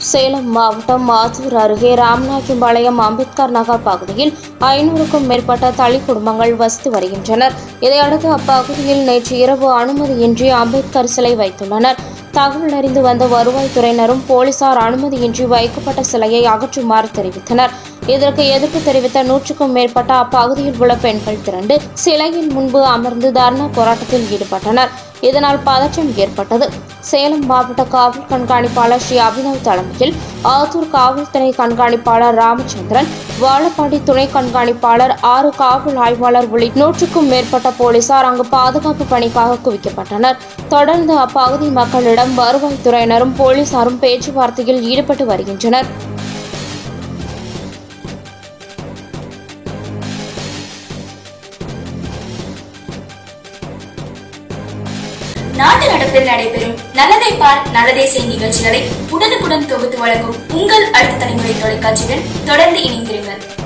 சேலம் மாவட்டம் மாத்தூர் அருகே ராமநாயக்கம்பாளையம் அம்பேத்கர் நகர் பகுதியில் ஐநூறுக்கும் மேற்பட்ட தளி குடும்பங்கள் வசித்து வருகின்றனர் இதையடுத்து அப்பகுதியில் நேற்று இரவு அனுமதியின்றி அம்பேத்கர் சிலை வைத்துள்ளனர் தகவல் அறிந்து வந்த வருவாய்த்துறையினரும் போலீசார் அனுமதியின்றி வைக்கப்பட்ட சிலையை அகற்றுமாறு தெரிவித்தனர் இதற்கு எதிர்ப்பு தெரிவித்த நூற்றுக்கும் மேற்பட்ட அப்பகுதியில் உள்ள பெண்கள் திரண்டு சிலையின் முன்பு அமர்ந்து தர்ணா போராட்டத்தில் ஈடுபட்டனர் இதனால் பதற்றம் ஏற்பட்டது சேலம் மாவட்ட காவல் கண்காணிப்பாளர் ஸ்ரீ அபினவ் தலைமையில் ஆத்தூர் காவல்துறை கண்காணிப்பாளர் ராமச்சந்திரன் வாழப்பாடி துணை கண்காணிப்பாளர் ஆறு காவல் ஆய்வாளர் உள்ளிட்ட நூற்றுக்கும் மேற்பட்ட போலீசார் அங்கு பாதுகாப்பு பணிக்காக குவிக்கப்பட்டனர் தொடர்ந்து அப்பகுதி மக்களிடம் வருவாய்த்துறையினரும் போலீசாரும் பேச்சுவார்த்தையில் ஈடுபட்டு வருகின்றனர் நாட்டு நடப்பில் நடைபெறும் நல்லதை பார் நல்லதே செய் நிகழ்ச்சிகளை உடனுக்குடன் தொகுத்து வழங்கும் உங்கள் அடுத்த தலைமுறை தொலைக்காட்சியுடன் தொடர்ந்து இணைந்திருங்கள்